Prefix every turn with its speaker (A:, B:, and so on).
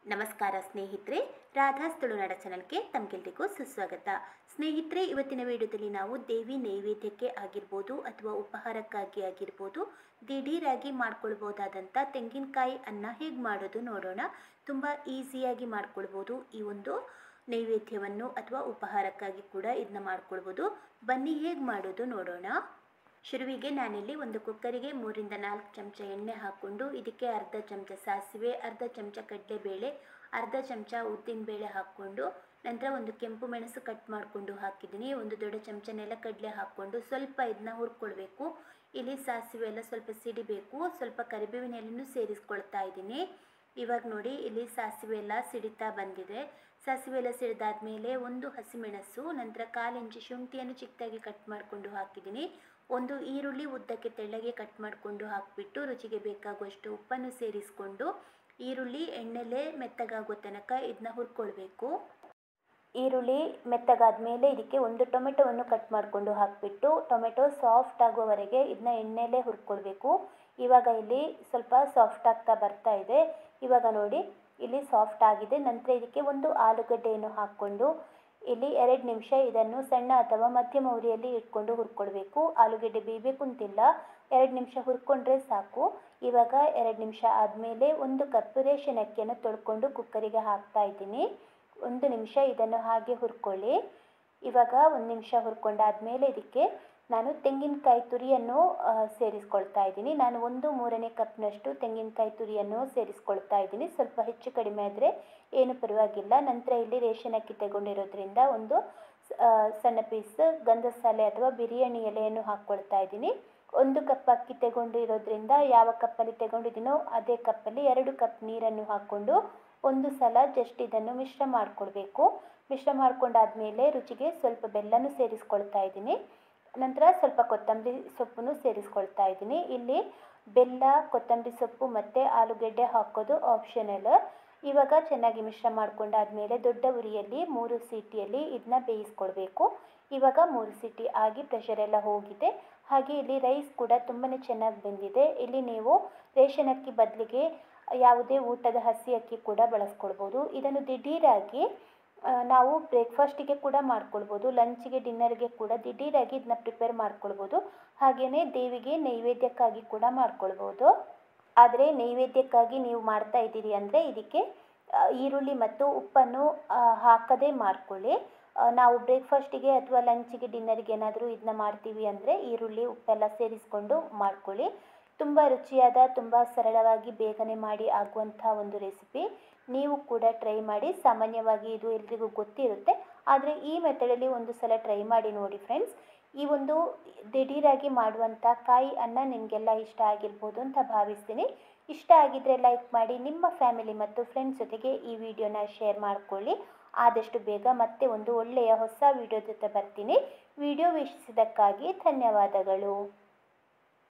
A: ನಮಸ್ಕಾರ ಸ್ನೇಹಿತರೆ ರಾಧಾಸ್ ತುಳುನಾಡ ಚಾನಲ್ಗೆ ತಮಗೆಲ್ರಿಗೂ ಸುಸ್ವಾಗತ ಸ್ನೇಹಿತರೆ ಇವತ್ತಿನ ವಿಡಿಯೋದಲ್ಲಿ ನಾವು ದೇವಿ ನೈವೇದ್ಯಕ್ಕೆ ಆಗಿರ್ಬೋದು ಅಥವಾ ಉಪಹಾರಕ್ಕಾಗಿ ಆಗಿರ್ಬೋದು ದಿಢೀರಾಗಿ ಮಾಡ್ಕೊಳ್ಬೋದಾದಂಥ ತೆಂಗಿನಕಾಯಿ ಅನ್ನ ಹೇಗೆ ಮಾಡೋದು ನೋಡೋಣ ತುಂಬ ಈಸಿಯಾಗಿ ಮಾಡ್ಕೊಳ್ಬೋದು ಈ ಒಂದು ನೈವೇದ್ಯವನ್ನು ಅಥವಾ ಉಪಹಾರಕ್ಕಾಗಿ ಕೂಡ ಇದನ್ನ ಮಾಡ್ಕೊಳ್ಬೋದು ಬನ್ನಿ ಹೇಗೆ ಮಾಡೋದು ನೋಡೋಣ ಶುರುವಿಗೆ ನಾನಿಲ್ಲಿ ಒಂದು ಕುಕ್ಕರಿಗೆ ಮೂರಿಂದ ನಾಲ್ಕು ಚಮಚ ಎಣ್ಣೆ ಹಾಕ್ಕೊಂಡು ಇದಕ್ಕೆ ಅರ್ಧ ಚಮಚ ಸಾಸಿವೆ ಅರ್ಧ ಚಮಚ ಕಡಲೆಬೇಳೆ ಅರ್ಧ ಚಮಚ ಉದ್ದಿನಬೇಳೆ ಹಾಕ್ಕೊಂಡು ನಂತರ ಒಂದು ಕೆಂಪು ಮೆಣಸು ಕಟ್ ಮಾಡಿಕೊಂಡು ಹಾಕಿದ್ದೀನಿ ಒಂದು ದೊಡ್ಡ ಚಮಚ ನೆಲಕಡಲೆ ಹಾಕ್ಕೊಂಡು ಸ್ವಲ್ಪ ಇದನ್ನ ಹುರ್ಕೊಳ್ಬೇಕು ಇಲ್ಲಿ ಸಾಸಿವೆ ಎಲ್ಲ ಸ್ವಲ್ಪ ಸಿಡಿಬೇಕು ಸ್ವಲ್ಪ ಕರಿಬೇವಿನ ಎಲೆನೂ ಸೇರಿಸ್ಕೊಳ್ತಾ ಇದ್ದೀನಿ ಇವಾಗ ನೋಡಿ ಇಲ್ಲಿ ಸಾಸಿವೆ ಎಲ್ಲ ಸಿಡಿತಾ ಬಂದಿದೆ ಸಾಸಿವೆ ಎಲ್ಲ ಸಿಡಿದಾದ್ಮೇಲೆ ಒಂದು ಹಸಿಮೆಣಸು ನಂತರ ಕಾಲು ಇಂಚು ಶುಂಠಿಯನ್ನು ಚಿಕ್ಕದಾಗಿ ಕಟ್ ಮಾಡಿಕೊಂಡು ಹಾಕಿದ್ದೀನಿ ಒಂದು ಈರುಳ್ಳಿ ಉದ್ದಕ್ಕೆ ತೆಳ್ಳಗೆ ಕಟ್ ಮಾಡಿಕೊಂಡು ಹಾಕಿಬಿಟ್ಟು ರುಚಿಗೆ ಬೇಕಾಗುವಷ್ಟು ಉಪ್ಪನ್ನು ಸೇರಿಸ್ಕೊಂಡು ಈರುಳ್ಳಿ ಎಣ್ಣೆಲೆ ಮೆತ್ತಗಾಗೋ ತನಕ ಇದನ್ನ ಹುರ್ಕೊಳ್ಬೇಕು ಈರುಳ್ಳಿ ಮೆತ್ತಗಾದ ಮೇಲೆ ಇದಕ್ಕೆ ಒಂದು ಟೊಮೆಟೊವನ್ನು ಕಟ್ ಮಾಡಿಕೊಂಡು ಹಾಕಿಬಿಟ್ಟು ಟೊಮೆಟೊ ಸಾಫ್ಟ್ ಆಗುವವರೆಗೆ ಇದನ್ನ ಎಣ್ಣೆಲೇ ಹುರ್ಕೊಳ್ಬೇಕು ಇವಾಗ ಇಲ್ಲಿ ಸ್ವಲ್ಪ ಸಾಫ್ಟ್ ಆಗ್ತಾ ಬರ್ತಾ ಇದೆ ಇವಾಗ ನೋಡಿ ಇಲ್ಲಿ ಸಾಫ್ಟ್ ಆಗಿದೆ ನಂತರ ಇದಕ್ಕೆ ಒಂದು ಆಲೂಗಡ್ಡೆಯನ್ನು ಹಾಕ್ಕೊಂಡು ಇಲ್ಲಿ ಎರಡು ನಿಮಿಷ ಇದನ್ನು ಸಣ್ಣ ಅಥವಾ ಮಧ್ಯಮ ಉರಿಯಲ್ಲಿ ಇಟ್ಕೊಂಡು ಹುರ್ಕೊಳ್ಬೇಕು ಆಲೂಗೆಡ್ಡೆ ಬೇಯಬೇಕು ಅಂತಿಲ್ಲ ಎರಡು ನಿಮಿಷ ಹುರ್ಕೊಂಡ್ರೆ ಸಾಕು ಇವಾಗ ಎರಡು ನಿಮಿಷ ಆದಮೇಲೆ ಒಂದು ಕಪ್ ರೇಷನ್ ಅಕ್ಕಿಯನ್ನು ತೊಳ್ಕೊಂಡು ಕುಕ್ಕರಿಗೆ ಹಾಕ್ತಾ ಇದ್ದೀನಿ ಒಂದು ನಿಮಿಷ ಇದನ್ನು ಹಾಗೆ ಹುರ್ಕೊಳ್ಳಿ ಇವಾಗ ಒಂದು ನಿಮಿಷ ಹುರ್ಕೊಂಡಾದ್ಮೇಲೆ ಇದಕ್ಕೆ ನಾನು ತೆಂಗಿನಕಾಯಿ ತುರಿಯನ್ನು ಸೇರಿಸ್ಕೊಳ್ತಾ ಇದ್ದೀನಿ ನಾನು ಒಂದು ಮೂರನೇ ಕಪ್ನಷ್ಟು ತೆಂಗಿನಕಾಯಿ ತುರಿಯನ್ನು ಸೇರಿಸ್ಕೊಳ್ತಾ ಇದ್ದೀನಿ ಸ್ವಲ್ಪ ಹೆಚ್ಚು ಕಡಿಮೆ ಆದರೆ ಏನು ಪರವಾಗಿಲ್ಲ ನಂತರ ಇಲ್ಲಿ ರೇಷನ್ ಅಕ್ಕಿ ತಗೊಂಡಿರೋದ್ರಿಂದ ಒಂದು ಸಣ್ಣ ಪೀಸ್ ಗಂಧಸಾಲೆ ಅಥವಾ ಬಿರಿಯಾನಿ ಎಲೆಯನ್ನು ಹಾಕ್ಕೊಳ್ತಾ ಇದ್ದೀನಿ ಒಂದು ಕಪ್ ಅಕ್ಕಿ ತಗೊಂಡಿರೋದ್ರಿಂದ ಯಾವ ಕಪ್ಪಲ್ಲಿ ತಗೊಂಡಿದ್ದೀನೋ ಅದೇ ಕಪ್ಪಲ್ಲಿ ಎರಡು ಕಪ್ ನೀರನ್ನು ಹಾಕ್ಕೊಂಡು ಒಂದು ಸಲ ಜಸ್ಟ್ ಇದನ್ನು ಮಿಶ್ರ ಮಾಡಿಕೊಳ್ಬೇಕು ಮಿಶ್ರ ಮಾಡ್ಕೊಂಡಾದ್ಮೇಲೆ ರುಚಿಗೆ ಸ್ವಲ್ಪ ಬೆಲ್ಲನೂ ಸೇರಿಸ್ಕೊಳ್ತಾ ಇದ್ದೀನಿ ನಂತರ ಸ್ವಲ್ಪ ಕೊತ್ತಂಬರಿ ಸೊಪ್ಪನ್ನು ಸೇರಿಸ್ಕೊಳ್ತಾ ಇದ್ದೀನಿ ಇಲ್ಲಿ ಬೆಲ್ಲ ಕೊತ್ತಂಬರಿ ಸೊಪ್ಪು ಮತ್ತು ಆಲೂಗೆಡ್ಡೆ ಹಾಕೋದು ಆಪ್ಷನಲ್ ಇವಾಗ ಚೆನ್ನಾಗಿ ಮಿಶ್ರ ಮಾಡ್ಕೊಂಡಾದ್ಮೇಲೆ ದೊಡ್ಡ ಉರಿಯಲ್ಲಿ ಮೂರು ಸೀಟಿಯಲ್ಲಿ ಇದನ್ನ ಬೇಯಿಸ್ಕೊಳ್ಬೇಕು ಇವಾಗ ಮೂರು ಸೀಟಿ ಆಗಿ ಪ್ರೆಷರ್ ಎಲ್ಲ ಹೋಗಿದೆ ಹಾಗೆ ಇಲ್ಲಿ ರೈಸ್ ಕೂಡ ತುಂಬಾ ಚೆನ್ನಾಗಿ ಬೆಂದಿದೆ ಇಲ್ಲಿ ನೀವು ರೇಷನ್ ಅಕ್ಕಿ ಬದಲಿಗೆ ಯಾವುದೇ ಊಟದ ಹಸಿ ಅಕ್ಕಿ ಕೂಡ ಬಳಸ್ಕೊಳ್ಬೋದು ಇದನ್ನು ದಿಢೀರಾಗಿ ನಾವು ಬ್ರೇಕ್ಫಾಸ್ಟಿಗೆ ಕೂಡ ಮಾಡ್ಕೊಳ್ಬೋದು ಲಂಚಿಗೆ ಡಿನ್ನರ್ಗೆ ಕೂಡ ದಿಢೀರಾಗಿ ಇದನ್ನ ಪ್ರಿಪೇರ್ ಮಾಡ್ಕೊಳ್ಬೋದು ಹಾಗೆಯೇ ದೇವಿಗೆ ನೈವೇದ್ಯಕ್ಕಾಗಿ ಕೂಡ ಮಾಡ್ಕೊಳ್ಬೋದು ಆದರೆ ನೈವೇದ್ಯಕ್ಕಾಗಿ ನೀವು ಮಾಡ್ತಾ ಇದ್ದೀರಿ ಅಂದರೆ ಇದಕ್ಕೆ ಈರುಳ್ಳಿ ಮತ್ತು ಉಪ್ಪನ್ನು ಹಾಕದೇ ಮಾಡ್ಕೊಳ್ಳಿ ನಾವು ಬ್ರೇಕ್ಫಾಸ್ಟಿಗೆ ಅಥವಾ ಲಂಚಿಗೆ ಡಿನ್ನರ್ಗೆ ಏನಾದರೂ ಇದನ್ನ ಮಾಡ್ತೀವಿ ಅಂದರೆ ಈರುಳ್ಳಿ ಉಪ್ಪೆಲ್ಲ ಸೇರಿಸ್ಕೊಂಡು ಮಾಡ್ಕೊಳ್ಳಿ ತುಂಬ ರುಚಿಯಾದ ತುಂಬ ಸರಳವಾಗಿ ಬೇಗನೆ ಮಾಡಿ ಆಗುವಂಥ ಒಂದು ರೆಸಿಪಿ ನೀವು ಕೂಡ ಟ್ರೈ ಮಾಡಿ ಸಾಮಾನ್ಯವಾಗಿ ಇದು ಎಲ್ರಿಗೂ ಗೊತ್ತಿರುತ್ತೆ ಆದರೆ ಈ ಮೆಥಡಲ್ಲಿ ಒಂದು ಸಲ ಟ್ರೈ ಮಾಡಿ ನೋಡಿ ಫ್ರೆಂಡ್ಸ್ ಈ ಒಂದು ದಿಢೀರಾಗಿ ಮಾಡುವಂಥ ಕಾಯಿ ಅನ್ನ ನಿಮಗೆಲ್ಲ ಇಷ್ಟ ಆಗಿರ್ಬೋದು ಅಂತ ಭಾವಿಸ್ತೀನಿ ಇಷ್ಟ ಆಗಿದ್ದರೆ ಲೈಕ್ ಮಾಡಿ ನಿಮ್ಮ ಫ್ಯಾಮಿಲಿ ಮತ್ತು ಫ್ರೆಂಡ್ಸ್ ಜೊತೆಗೆ ಈ ವಿಡಿಯೋನ ಶೇರ್ ಮಾಡ್ಕೊಳ್ಳಿ ಆದಷ್ಟು ಬೇಗ ಮತ್ತೆ ಒಂದು ಒಳ್ಳೆಯ ಹೊಸ ವಿಡಿಯೋ ಜೊತೆ ಬರ್ತೀನಿ ವಿಡಿಯೋ ವೀಕ್ಷಿಸಿದ್ದಕ್ಕಾಗಿ ಧನ್ಯವಾದಗಳು